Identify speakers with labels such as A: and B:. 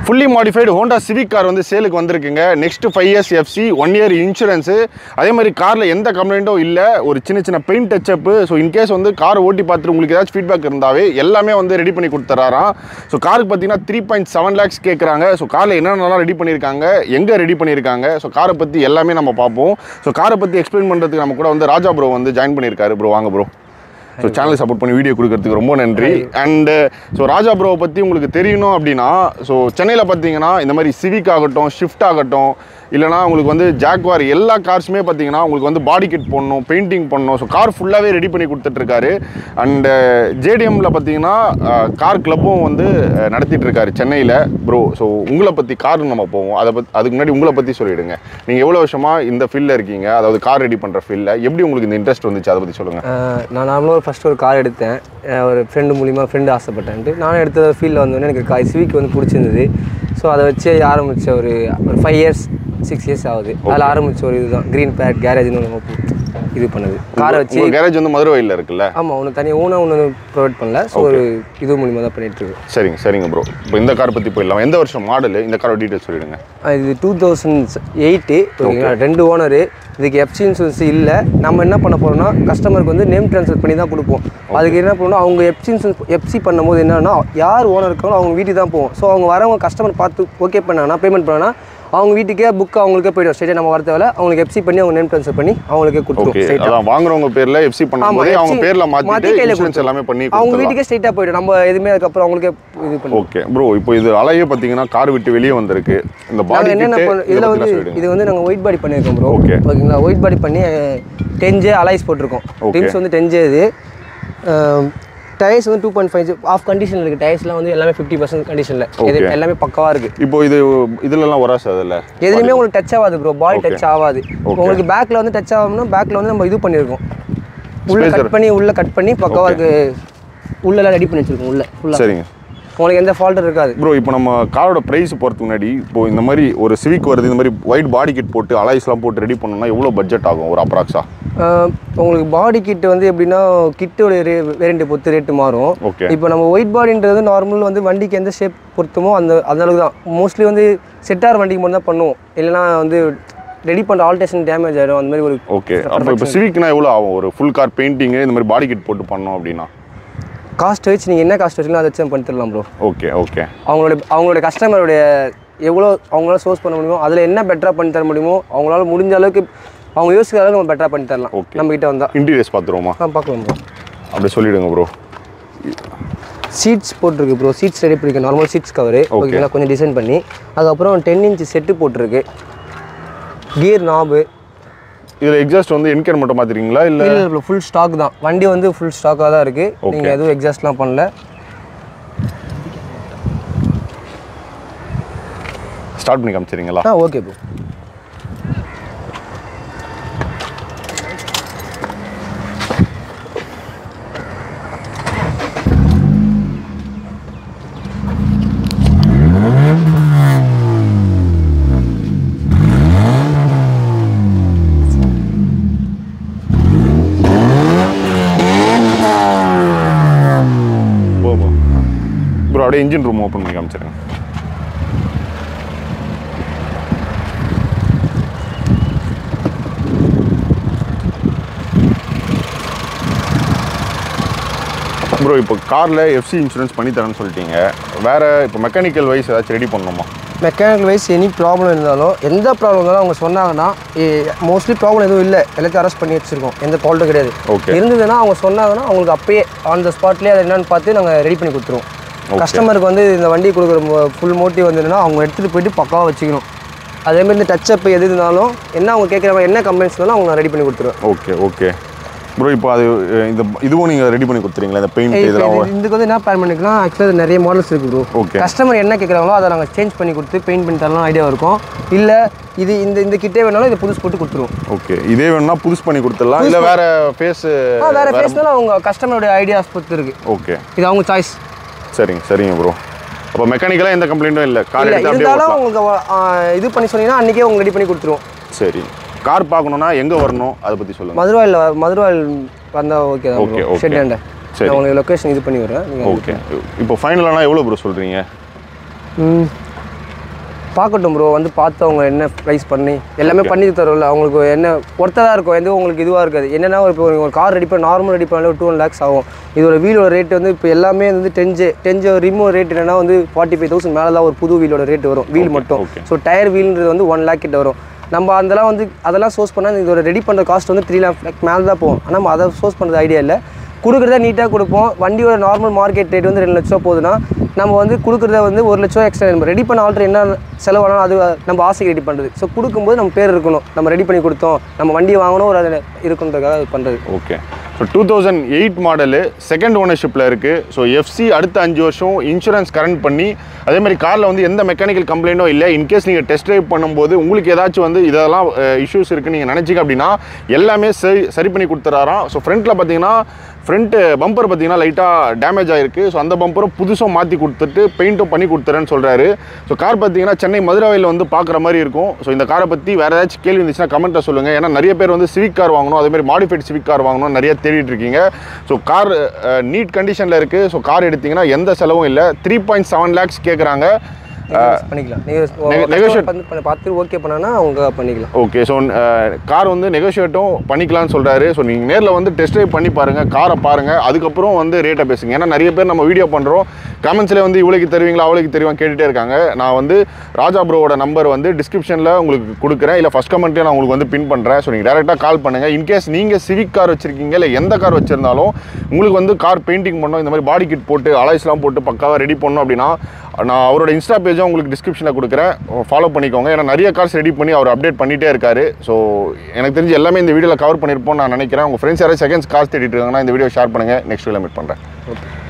A: Fully modified Honda Civic car வந்து சேலுக்கு வந்திருக்குங்க next five years FC one year insurance அதே மாதிரி காரில் எந்த கம்ப்ளைண்ட்டும் இல்லை ஒரு சின்ன சின்ன பெயிண்ட் டச்சப்பு ஸோ இன்கேஸ் வந்து கார் ஓட்டி பார்த்துட்டு உங்களுக்கு ஏதாச்சும் ஃபீட்பேக் இருந்தாவே எல்லாமே வந்து ரெடி பண்ணி கொடுத்துறாராம் ஸோ காருக்கு பார்த்தீங்கன்னா த்ரீ பாயிண்ட் செவன் லேக்ஸ் கேட்குறாங்க ஸோ காரில் என்னென்னலாம் ரெடி பண்ணியிருக்காங்க எங்கே ரெடி பண்ணியிருக்காங்க ஸோ காரை பற்றி எல்லாமே நம்ம பார்ப்போம் ஸோ காரை பற்றி எக்ஸ்பிளைன் பண்ணுறதுக்கு நம்ம கூட வந்து ராஜா ப்ரோ வந்து ஜாயின் பண்ணியிருக்காரு ப்ரோ வாங்க ப்ரோ ஸோ சேனல் சப்போர்ட் பண்ணி வீடியோ கொடுக்கறதுக்கு ரொம்ப நன்றி அண்டு ஸோ ராஜா ப்ரோவை பற்றி உங்களுக்கு தெரியணும் அப்படின்னா ஸோ சென்னையில் பார்த்தீங்கன்னா இந்த மாதிரி சிவிக் ஆகட்டும் ஷிஃப்ட் ஆகட்டும் இல்லைனா உங்களுக்கு வந்து ஜாக்வார் எல்லா கார்ஸுமே பார்த்தீங்கன்னா உங்களுக்கு வந்து பாடி கிட் போடணும் பெயிண்டிங் பண்ணணும் ஸோ கார் ஃபுல்லாகவே ரெடி பண்ணி கொடுத்துட்ருக்காரு அண்டு ஜேடிஎம்மில் பார்த்தீங்கன்னா கார் கிளப்பும் வந்து அஹ், நடத்திட்டு இருக்காரு சென்னையில் ப்ரோ ஸோ உங்களை பற்றி கார் நம்ம போவோம் அதை பற்றி அதுக்கு முன்னாடி உங்களை பற்றி சொல்லிவிடுங்க நீங்கள் எவ்வளோ வருஷமாக இந்த ஃபீல்டில் இருக்கீங்க அதாவது கார் ரெடி பண்ணுற ஃபீல்டில் எப்படி உங்களுக்கு இந்த இன்ட்ரெஸ்ட் வந்துச்சு அதை பற்றி சொல்லுங்கள்
B: ஆஹ் நான் நார்மலாக ஃபஸ்ட்டு ஒரு கார் எடுத்தேன் ஆஹ் ஒரு ஃப்ரெண்டு மூலிமா ஃப்ரெண்டு ஆசைப்பட்டேன்ட்டு நானும் எடுத்த ஃபீல்டில் வந்தோடனே எனக்கு கா சிவிக் வந்து பிடிச்சிருந்தது ஸோ அதை வச்சு ஆரம்பித்த ஒரு ஒரு ஃபைவ் இயர்ஸ் சிக்ஸ் இயர்ஸ் ஆகுது அதில் ஆரம்பித்த ஒரு இதுதான் க்ரீன் பேட் கேரேஜ்னு ஒன்று இது பண்ணுது காரை வச்சு
A: உங்கள் கேரேஜ் வந்து மதுரவாயில் இருக்குல்ல
B: ஆமாம் ஒன்று தனியாக ஊனா ஒன்று ப்ரொவைட் பண்ணல ஸோ ஒரு இது மூலிமா தான் பண்ணிட்டு இருக்கு
A: சரிங்க சரிங்க ப்ரோ இப்போ இந்த கார் பற்றி போயிடலாம் எந்த வருஷம் மாடல் இந்த காரோட டீட்டெயில் சொல்லிடுங்க
B: ஆஹ் இது டூ தௌசண்ட் எயிட்டு ஓகேங்களா ரெண்டு ஓனரு இதுக்கு எஃப்சி இன்சூரன்ஸ் இல்லை நம்ம என்ன பண்ண போகிறோம்னா கஸ்டமருக்கு வந்து நேம் ட்ரான்ஸ்ஃபர் பண்ணி தான் கொடுப்போம் அதுக்கு என்ன பண்ணணும் அவங்க எஃப்சி இன்சூரன்ஸ் எஃப்சி பண்ணும்போது என்னன்னா யார் ஓனர் இருக்காங்களோ அவங்க வீட்டுக்கு தான் போவோம் ஸோ அவங்க வரவங்க கஸ்டமர் பார்த்து ஓகே பண்ணாங்கன்னா பேமெண்ட் பண்ணாங்கன்னா அவங்க வீட்டுக்கே புக் அவங்களுக்கே போய்டும் ஸ்ட்ரெயிட்டாக நம்ம வர தேவையில்ல அவங்களுக்கு எஃப்சி பண்ணி அவங்க நேம் ட்ரான்ஸ்ஃபர் பண்ணி அவங்களுக்கே
A: ஓகே
B: கொடுத்துருவோம் ஸ்ட்ரெயிட்டாக
A: அதான் வாங்குறவங்க பேர்ல எஃப்சி பண்ணும்போது அவங்க
B: FC
A: பேர்ல
B: மாத்தி
A: மாத்திட்டு
B: கையில
A: இன்சூரன்ஸ் எல்லாமே பண்ணி
B: அவங்க
A: கொடுத்துடலாம்
B: வீட்டுக்கே ஸ்ட்ரெயிட்டாக போய்டும் நம்ம எதுவுமே அதுக்கப்புறம் அவங்களுக்கே இது பண்ணி
A: ஓகே ப்ரோ இப்போ இது அலையே பார்த்தீங்கன்னா கார் விட்டு வெளியே வந்திருக்கு இந்த
B: நாங்கள்
A: பாடி
B: என்னென்ன
A: கிட்டு
B: பண்ண இதில் வந்து இது வந்து நாங்கள் ஒயிட் பாடி பண்ணியிருக்கோம் ப்ரோ
A: Okay.
B: ஓகேங்களா ஒயிட் பாடி பண்ணி டென் ஜே அலைஸ் போட்டிருக்கோம்
A: Okay.
B: ரிம்ஸ் வந்து டென் ஜே இது டயர்ஸ் வந்து two point five of condition இருக்குது டயர்ஸ்லாம் வந்து எல்லாமே ஃபிஃப்டி பர்சன்ட் கண்டிஷனில் இது
A: Okay.
B: எல்லாமே பக்காவாக இருக்குது
A: இப்போ இது இதுலலாம் வராது அதில்
B: எதுலையுமே உங்களுக்கு டச் ஆகாது ப்ரோ பாடி டச் ஆகாது
A: Okay.
B: உங்களுக்கு பேக்கில் வந்து டச் ஆகணும்னா பேக்கில் வந்து நம்ம இது பண்ணியிருக்கோம் உள்ள
A: Spacer.
B: கட் பண்ணி உள்ள கட் பண்ணி பக்காவாக இருக்கு உள்ளெல்லாம் ரெடி பண்ணி வச்சிருக்கோம் உள்ள ஃபுல்லாக
A: சரிங்க
B: உங்களுக்கு எந்த ஃபால்ட்டும் இருக்காது
A: ப்ரோ இப்போ நம்ம காரோட ப்ரைஸ் போகிறதுக்கு முன்னாடி இப்போ இந்த மாதிரி ஒரு சிவிக் வருது இந்த மாதிரி ஒயிட் பாடி கிட் போட்டு அலைஸ்லாம் போட்டு ரெடி பண்ணணும்னா எவ்வளோ பட்ஜெட் ஆகும் ஒரு அப்ராக்ஸா
B: ஆஹ் உங்களுக்கு பாடி கிட் வந்து எப்படின்னா கிட்டோட ரே வேரியண்ட்டை பொறுத்து ரேட்டு மாறும்
A: ஓகே
B: இப்போ நம்ம ஒயிட் பாடின்றது நார்மல் வந்து வண்டிக்கு எந்த ஷேப் பொறுத்துமோ அந்த அந்த அளவுக்கு தான் மோஸ்ட்லி வந்து செட்டார் வண்டிக்கு மட்டும் தான் பண்ணுவோம் இல்லைன்னா வந்து ரெடி பண்ணுற ஆல்டேஷன் டேமேஜ் ஆகிடும் அந்த மாதிரி ஒரு
A: ஓகே அப்போ இப்போ சிவிக்னா எவ்வளோ ஆகும் ஒரு ஃபுல் கார் பெயிண்டிங்கு இந்த மாதிரி பாடி கிட் போட்டு பண்ணோம் அப்படின்னா
B: காஸ்ட் வச்சு நீங்கள் என்ன காஸ்ட் வச்சுக்கலாம் அதை வச்சு நம்ம பண்ணி தரலாம் ப்ரோ
A: ஓகே ஓகே
B: அவங்களோட அவங்களோட கஸ்டமருடைய எவ்வளோ அவங்களால சோர்ஸ் பண்ண முடியுமோ அதில் என்ன பெட்டராக பண்ணி தர முடியுமோ அவங்களால முடிஞ்ச அளவுக்கு அவங்க யோசிக்கிற அளவுக்கு நம்ம பெட்டராக பண்ணி தரலாம்
A: Okay.
B: நம்ம கிட்ட வந்தால்
A: இன்டீரியர்ஸ் பார்த்துருவோமா
B: ஆ பார்க்கலாம் ப்ரோ
A: அப்படி சொல்லிவிடுங்க ப்ரோ
B: சீட்ஸ் போட்டிருக்கு ப்ரோ சீட்ஸ் ரெடி பண்ணிருக்கேன் நார்மல் சீட்ஸ் கவரு ஓகேங்களா கொஞ்சம் டிசைன் பண்ணி அதுக்கப்புறம் டென் இன்ச் செட்டு போட்டிருக்கு கியர் நாபு
A: இதில் எக்ஸாஸ்ட் வந்து என்கேர் மட்டும் மாற்றிருக்கீங்களா இல்லை
B: இல்லை இல்லை ஃபுல் ஸ்டாக் தான் வண்டி வந்து ஃபுல் ஸ்டாக்காக தான் இருக்குது
A: Okay.
B: நீங்கள் எதுவும் எக்ஸாஸ்ட்லாம் பண்ணல
A: ஸ்டார்ட் பண்ணி காமிச்சிருங்களா
B: ஆ ஓகே ப்ரோ
A: போ போ ப்ரோ அப்படியே இன்ஜின் ரூம் ஓப்பன் பண்ணி காமிச்சிருங்க ப்ரோ இப்போ காரில் எஃப்சி இன்சூரன்ஸ் பண்ணி தரேன்னு சொல்லிட்டீங்க வேற இப்போ மெக்கானிக்கல் வைஸ் ஏதாச்சும் ரெடி பண்ணணுமா
B: மெக்கானிக்கல் வைஸ் எனி ப்ராப்ளம் இருந்தாலும் எந்த ப்ராப்ளம் இருந்தாலும் அவங்க சொன்னாங்கன்னா மோஸ்ட்லி ப்ராப்ளம் எதுவும் இல்லை எல்லாத்தையும் அரெஸ்ட் பண்ணி வச்சிருக்கோம் எந்த ஃபால்ட்டும் கிடையாது
A: Okay.
B: இருந்ததுன்னா அவங்க சொன்னாங்கன்னா அவங்களுக்கு அப்பயே ஆன் த ஸ்பாட்லேயே அது என்னன்னு பார்த்து நாங்கள் ரெடி பண்ணி கொடுத்துருவோம் கஸ்டமருக்கு வந்து இந்த வண்டி கொடுக்குற ஃபுல் மோட்டிவ் வந்ததுன்னா அவங்க எடுத்துகிட்டு போயிட்டு பக்காவாக வச்சுக்கணும் அதேமாதிரி இந்த டச்சப் எது இருந்தாலும் என்ன அவங்க கேட்குற மாதிரி என்ன கம்ப்ளைண்ட்ஸ் இருந்தாலும் அவங்க நான் ரெடி பண்ணி கொடுத்துருவேன்
A: ஓகே ஓகே ப்ரோ இப்போ அது அஹ், இந்த இதுவும் நீங்கள் ரெடி பண்ணி கொடுத்துறீங்களா இந்த பெயிண்ட் இதெல்லாம்
B: இதுக்கு வந்து என்ன பிளான் பண்ணிக்கலாம் ஆக்சுவலாக நிறைய மாடல்ஸ் இருக்குது ப்ரோ
A: Okay.
B: கஸ்டமர் என்ன கேட்குறாங்களோ அதை நாங்கள் சேஞ்ச் பண்ணி கொடுத்து பெயிண்ட் பண்ணி தரலாம் ஐடியா இருக்கும் இல்லை இது இந்த இந்த கிட்டே வேணாலும் இதை புதுசு போட்டு கொடுத்துருவோம்
A: ஓகே இதே வேணும்னா புதுசு பண்ணி கொடுத்துடலாம் இல்லை வேற ஃபேஸ்
B: ஆ வேறு பேசினாலும் அவங்க கஸ்டமருடைய ஐடியாஸ் பொறுத்து இருக்கு
A: ஓகே
B: இது அவங்க சாய்ஸ்
A: சரிங்க சரிங்க ப்ரோ அப்போ மெக்கானிக்கலாக எந்த கம்ப்ளைண்ட்டும் இல்லை கார்
B: இல்லை
A: எடுத்து அப்படியே
B: இருந்தாலும்
A: ஓட்டலாம்.
B: உங்களுக்கு ஆ, இது பண்ணி சொன்னீங்கன்னா அன்றைக்கே அவங்க ரெடி பண்ணி கொடுத்துருவோம்
A: சரி கார் பார்க்கணுன்னா எங்கே வரணும் அதை பற்றி சொல்லுங்கள்
B: மதுரவாயில் மதுரவாயில் வந்தால் ஓகே தான்
A: Okay, okay.
B: ஷெட் ஹேண்டை
A: சரி.
B: நான் உங்களுக்கு லொக்கேஷன் இது பண்ணி விடுறேன் நீங்கள்
A: ஓகே இப்போ ஃபைனலானா எவ்வளோ ப்ரோ சொல்கிறீங்க
B: பார்க்கட்டும் ப்ரோ வந்து பார்த்து அவங்க என்ன ப்ரைஸ் பண்ணி எல்லாமே பண்ணி தரோம்ல அவங்களுக்கு என்ன ஒருத்ததாக இருக்கும் எதுவும் உங்களுக்கு இதுவாக இருக்காது என்னென்னா இப்போ ஒரு கார் ரெடி பண்ண நார்மல் ரெடி பண்ணாலே ஒரு டூ ஒன் லேக்ஸ் ஆகும் இதோட வீலோட ரேட் வந்து இப்போ எல்லாமே வந்து டென்ஜே டென்ஜே ரிமூவ் ரேட் என்னன்னா வந்து ஃபார்ட்டி ஃபைவ் தௌசண்ட் மேலே தான் ஒரு புது வீலோட ரேட் வரும் வீல் மட்டும்
A: okay.
B: ஸோ டயர் வீல்ன்றது வந்து ஒன் லேக் கிட்ட வரும் நம்ம அதெல்லாம் வந்து அதெல்லாம் சோர்ஸ் பண்ணால் இதோட ரெடி பண்ணுற காஸ்ட் வந்து த்ரீ லேக் மேலே தான் போகும் ஆனால் நம்ம அதை சோர்ஸ் பண்ணுறது ஐடியா இல்லை கொடுக்குறத நீட்டாக கொடுப்போம் வண்டியோட நார்மல் மார்க்கெட் ரேட் வந்து ரெண்டு லட்ச ரூபா போகுதுன்னா நம்ம வந்து கொடுக்குறத வந்து ஒரு லட்ச ரூபா எக்ஸ்ட்ரா நம்ம ரெடி பண்ண ஆல்ரெடி என்ன செலவானாலும் அது நம்ம ஆசைக்கு ரெடி பண்ணுறது ஸோ கொடுக்கும்போது நம்ம பேர் இருக்கணும் நம்ம ரெடி பண்ணி கொடுத்தோம் நம்ம வண்டியை வாங்கணும் ஒரு அது இருக்குன்றதுக்காக பண்ணுறது
A: okay so two thousand eight model second ஓனர்ஷிப்பில் இருக்குது ஸோ எஃப்சி அடுத்த அஞ்சு வருஷம் இன்சூரன்ஸ் கரண்ட் பண்ணி அதே மாதிரி காரில் வந்து எந்த மெக்கானிக்கல் கம்ப்ளைண்ட்டும் இல்லை இன்கேஸ் நீங்கள் டெஸ்ட் ட்ரைவ் பண்ணும்போது உங்களுக்கு ஏதாச்சும் வந்து இதெல்லாம் இஷ்யூஸ் இருக்குன்னு நீங்கள் நினச்சிங்க அப்படின்னா எல்லாமே சரி சரி பண்ணி கொடுத்துறாராம் ஸோ ஃப்ரண்ட்டில் பார்த்தீங்கன்னா ஃப்ரண்ட்டு பம்பர் பார்த்தீங்கன்னா லைட்டாக டேமேஜ் ஆயிருக்கு ஸோ அந்த பம்பரும் புதுசாக மாற்றி கொடுத்துட்டு பெயிண்ட்டும் பண்ணி கொடுத்துறேன்னு சொல்கிறாரு ஸோ கார் பார்த்தீங்கன்னா சென்னை மதுராவையில் வந்து பார்க்குற மாதிரி இருக்கும் ஸோ இந்த காரை பற்றி வேறு ஏதாச்சும் கேள்வி இருந்துச்சுன்னா கமெண்ட்டில் சொல்லுங்கள் ஏன்னா நிறைய பேர் வந்து சிவிக் கார் வாங்கணும் அதே மாதிரி மாடிஃபைட் சிவிக் கார் வாங்கணும் நிறைய தேடிட்டு இருக்கீங்க ஸோ கார் நீட் கண்டிஷனில் இருக்குது ஸோ கார் எடுத்தீங்கன்னா எந்த செலவும் இல்லை த்ரீ பாயிண்ட் செவன் லேக்ஸ் கேட்குறாங்க
B: பண்ணிக்கலாம்
A: neg-
B: நீங்கள்
A: negotiate-
B: வந்து பார்த்து ஓகே பண்ணனா அவங்க பண்ணிக்கலாம்
A: ஓகே ஸோ கார் வந்து நெகோஷியேட்டும் பண்ணிக்கலாம்னு சொல்கிறாரு ஸோ நீங்கள் நேரில் வந்து டெஸ்ட் ட்ரைவ் பண்ணி பாருங்கள் காரை பாருங்கள் அதுக்கப்புறம் வந்து ரேட்டை பேசுங்க ஏன்னா நிறைய பேர் நம்ம வீடியோ பண்ணுறோம் கமெண்ட்ஸில் வந்து இவ்வளோக்கு தருவீங்களா அவ்வளோக்கு தெரியும் கேட்டுகிட்டே இருக்காங்க நான் வந்து ராஜா ப்ரோவோட நம்பர் வந்து டிஸ்கிரிப்ஷனில் உங்களுக்கு கொடுக்குறேன் இல்லை ஃபஸ்ட் கமெண்ட்டே நான் உங்களுக்கு வந்து பின் பண்ணுறேன் ஸோ நீங்கள் டேரெக்டாக கால் பண்ணுங்கள் இன்கேஸ் நீங்கள் சிவிக் கார் வச்சுருக்கீங்க இல்லை எந்த கார் வச்சுருந்தாலும் உங்களுக்கு வந்து கார் பெயிண்டிங் பண்ணோம் இந்த மாதிரி பாடி கிட் போட்டு அலாய்ஸ்லாம் போட்டு பக்காவாக ரெடி பண்ணோம் அப்படின்னா நான் அவரோட இன்ஸ்டா பேஜும் உங்களுக்கு டிஸ்கிரிப்ஷனில் கொடுக்குறேன் ஃபாலோ பண்ணிக்கோங்க ஏன்னா நிறைய கார்ஸ் ரெடி பண்ணி அவர் அப்டேட் பண்ணிகிட்டே இருக்காரு ஸோ எனக்கு தெரிஞ்சு எல்லாமே இந்த வீடியோவில் கவர் பண்ணியிருப்போம் நான் நினைக்கிறேன் உங்கள் ஃப்ரெண்ட்ஸ் யாராவது செகண்ட்ஸ் கார்ஸ் தேடிட்டு இருக்காங்கன்னா இந்த வீடியோ ஷேர் பண்ணுங்கள் நெக்ஸ்ட் வீடியோ மீட் பண்ணுறேன்
B: ஓகே